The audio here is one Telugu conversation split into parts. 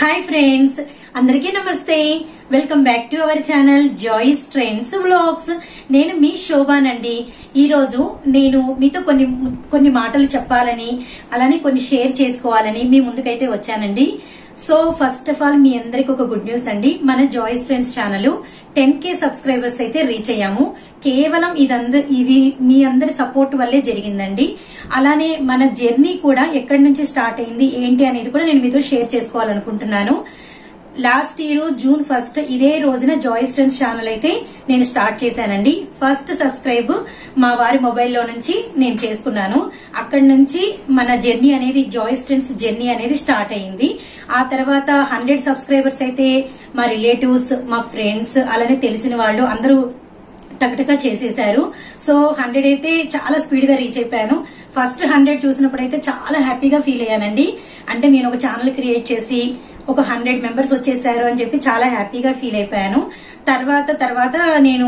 హాయ్ ఫ్రెండ్స్ అందరికీ నమస్తే welcome back to our channel Joys trends vlogs నేను మీ శోభానండి ఈ రోజు నేను మీతో కొన్ని కొన్ని మాటలు చెప్పాలని అలానే కొన్ని షేర్ చేసుకోవాలని మీ ముందుకైతే వచ్చానండి సో ఫస్ట్ ఆఫ్ ఆల్ మీ అందరికి ఒక గుడ్ న్యూస్ అండి మన Joys trends channel ten K subscribers అయితే రీచ్ అయ్యాము కేవలం ఇదంద ఇది మీ అందరి సపోర్ట్ వల్లే జరిగిందండి అలానే మన జర్నీ కూడా ఎక్కడి నుంచి స్టార్ట్ అయింది ఏంటి అనేది కూడా నేను మీతో షేర్ చేసుకోవాలనుకుంటున్నాను లాస్ట్ ఇయర్ జూన్ ఫస్ట్ ఇదే రోజున జాయిస్ ట్రెండ్స్ ఛానల్ అయితే నేను స్టార్ట్ చేశానండి ఫస్ట్ సబ్స్క్రైబ్ మా వారి మొబైల్లో నుంచి నేను చేసుకున్నాను అక్కడి నుంచి మన జర్నీ అనేది జాయిస్ ట్రెండ్స్ జర్నీ అనేది స్టార్ట్ అయింది ఆ తర్వాత హండ్రెడ్ సబ్స్క్రైబర్స్ అయితే మా రిలేటివ్స్ మా ఫ్రెండ్స్ అలానే తెలిసిన వాళ్ళు అందరూ టకటకా చేసేశారు సో హండ్రెడ్ అయితే చాలా స్పీడ్ గా రీచ్ అయిపోయాను ఫస్ట్ హండ్రెడ్ చూసినప్పుడు అయితే చాలా హ్యాపీగా ఫీల్ అయ్యానండి అంటే నేను ఒక ఛానల్ క్రియేట్ చేసి ఒక హండ్రెడ్ మెంబర్స్ వచ్చేసారు అని చెప్పి చాలా హ్యాపీగా ఫీల్ అయిపోయాను తర్వాత తర్వాత నేను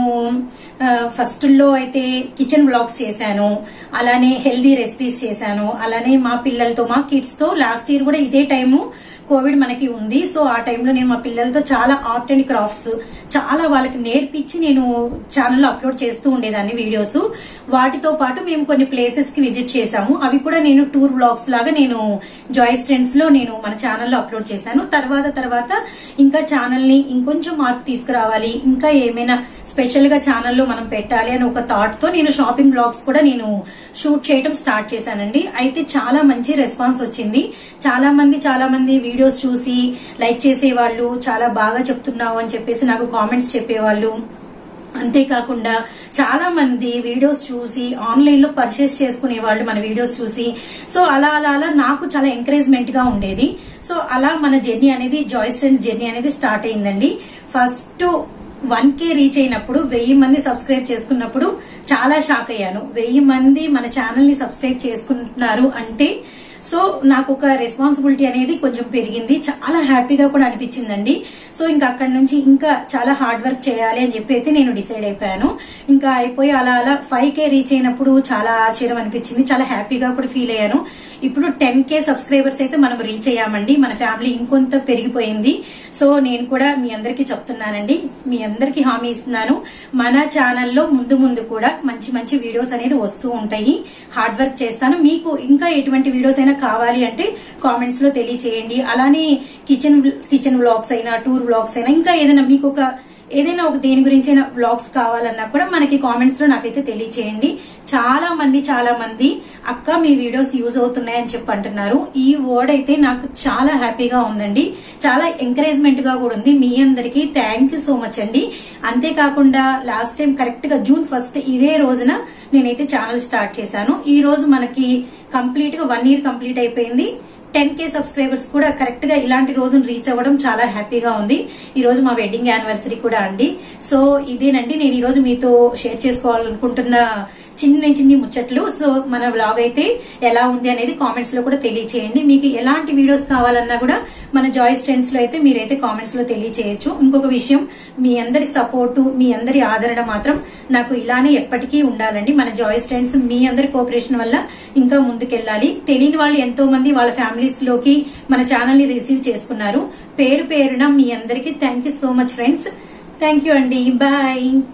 ఫస్ట్ లో అయితే కిచెన్ బ్లాగ్స్ చేశాను అలానే హెల్దీ రెసిపీస్ చేశాను అలానే మా పిల్లలతో మా కిడ్స్ తో లాస్ట్ ఇయర్ కూడా ఇదే టైము కోవిడ్ మనకి ఉంది సో ఆ టైంలో నేను మా పిల్లలతో చాలా ఆర్ట్ అండ్ క్రాఫ్ట్స్ చాలా వాళ్ళకి నేర్పించి నేను ఛానల్లో అప్లోడ్ చేస్తూ ఉండేదాన్ని వీడియోస్ వాటితో పాటు మేము కొన్ని ప్లేసెస్ కి విజిట్ చేశాము అవి కూడా నేను టూర్ బ్లాగ్స్ లాగా నేను జాయిస్ ట్రెండ్స్ లో నేను మన ఛానల్లో అప్లోడ్ చేశాను తర్వాత తర్వాత ఇంకా ఛానల్ ని ఇంకొంచెం మార్పు తీసుకురావాలి ఇంకా ఏమైనా స్పెషల్ గా ఛానల్లో మనం పెట్టాలి అని ఒక థాట్ తో నేను షాపింగ్ బ్లాగ్స్ కూడా నేను షూట్ చేయడం స్టార్ట్ చేశానండి అయితే చాలా మంచి రెస్పాన్స్ వచ్చింది చాలా మంది చాలా మంది వీడియోస్ చూసి లైక్ చేసేవాళ్ళు చాలా బాగా చెప్తున్నావు అని చెప్పేసి నాకు కామెంట్స్ చెప్పేవాళ్ళు అంతేకాకుండా చాలా మంది వీడియోస్ చూసి ఆన్లైన్ లో పర్చేస్ చేసుకునే వాళ్ళు మన వీడియోస్ చూసి సో అలా అలా అలా నాకు చాలా ఎంకరేజ్మెంట్ గా ఉండేది సో అలా మన జర్నీ అనేది జాయిస్ ఫ్రెండ్స్ జర్నీ అనేది స్టార్ట్ అయిందండి ఫస్ట్ వన్ కే రీచ్ అయినప్పుడు వెయ్యి మంది సబ్స్క్రైబ్ చేసుకున్నప్పుడు చాలా షాక్ అయ్యాను వెయ్యి మంది మన ఛానల్ ని సబ్స్క్రైబ్ చేసుకుంటున్నారు అంటే సో నాకు ఒక రెస్పాన్సిబిలిటీ అనేది కొంచెం పెరిగింది చాలా హ్యాపీగా కూడా అనిపించిందండి సో ఇంకా అక్కడి నుంచి ఇంకా చాలా హార్డ్ వర్క్ చేయాలి అని చెప్పి అయితే నేను డిసైడ్ అయిపోయాను ఇంకా అయిపోయి అలా అలా ఫైవ్ కే రీచ్ అయినప్పుడు చాలా ఆశ్చర్యం అనిపించింది చాలా హ్యాపీగా కూడా ఫీల్ అయ్యాను ఇప్పుడు టెన్ కే సబ్స్క్రైబర్స్ అయితే మనం రీచ్ అయ్యామండి మన ఫ్యామిలీ ఇంకొంత పెరిగిపోయింది సో నేను కూడా మీ అందరికీ చెప్తున్నానండి మీ అందరికీ హామీ ఇస్తున్నాను మన ఛానల్లో ముందు ముందు కూడా మంచి మంచి వీడియోస్ అనేది వస్తూ ఉంటాయి హార్డ్ వర్క్ చేస్తాను మీకు ఇంకా ఎటువంటి వీడియోస్ అయినా కావాలి అంటే కామెంట్స్ లో తెలియచేయండి అలానే కిచెన్ కిచెన్ వ్లాగ్స్ అయినా టూర్ వ్లాగ్స్ అయినా ఇంకా ఏదైనా మీకు ఒక ఏదైనా ఒక దేని గురించి అయినా వ్లాగ్స్ కావాలన్నా కూడా మనకి కామెంట్స్ లో నాకైతే తెలియచేయండి చాలా మంది చాలా మంది అక్క మీ వీడియోస్ యూజ్ అవుతున్నాయని చెప్పి అంటున్నారు ఈ వర్డ్ అయితే నాకు చాలా హ్యాపీగా ఉందండి చాలా ఎంకరేజ్మెంట్ గా కూడా ఉంది మీ అందరికి థ్యాంక్ యూ సో మచ్ అండి అంతేకాకుండా లాస్ట్ టైం కరెక్ట్ గా జూన్ ఫస్ట్ ఇదే రోజున నేనైతే ఛానల్ స్టార్ట్ చేశాను ఈ రోజు మనకి కంప్లీట్ గా వన్ ఇయర్ కంప్లీట్ అయిపోయింది టెన్ కే సబ్స్క్రైబర్స్ కూడా కరెక్ట్ గా ఇలాంటి రోజును రీచ్ అవ్వడం చాలా హ్యాపీగా ఉంది ఈ రోజు మా వెడ్డింగ్ యానివర్సరీ కూడా అండి సో ఇదేనండి నేను ఈ రోజు మీతో షేర్ చేసుకోవాలనుకుంటున్న చిన్న చిన్ని ముచ్చట్లు సో మన వ్లాగ్ అయితే ఎలా ఉంది అనేది కామెంట్స్ లో కూడా తెలియచేయండి మీకు ఎలాంటి వీడియోస్ కావాలన్నా కూడా మన జాయిస్ ట్రెండ్స్ లో అయితే మీరైతే కామెంట్స్ లో తెలియచేయచ్చు ఇంకొక విషయం మీ అందరి సపోర్టు మీ అందరి ఆదరణ మాత్రం నాకు ఇలానే ఎప్పటికీ ఉండాలండి మన జాయిస్ ట్రెండ్స్ మీ అందరి కోఆపరేషన్ వల్ల ఇంకా ముందుకెళ్ళాలి తెలియని వాళ్ళు ఎంతో మంది వాళ్ళ ఫ్యామిలీస్ లోకి మన ఛానల్ ని రిసీవ్ చేసుకున్నారు పేరు పేరున మీ అందరికి thank you so much friends thank you అండి బాయ్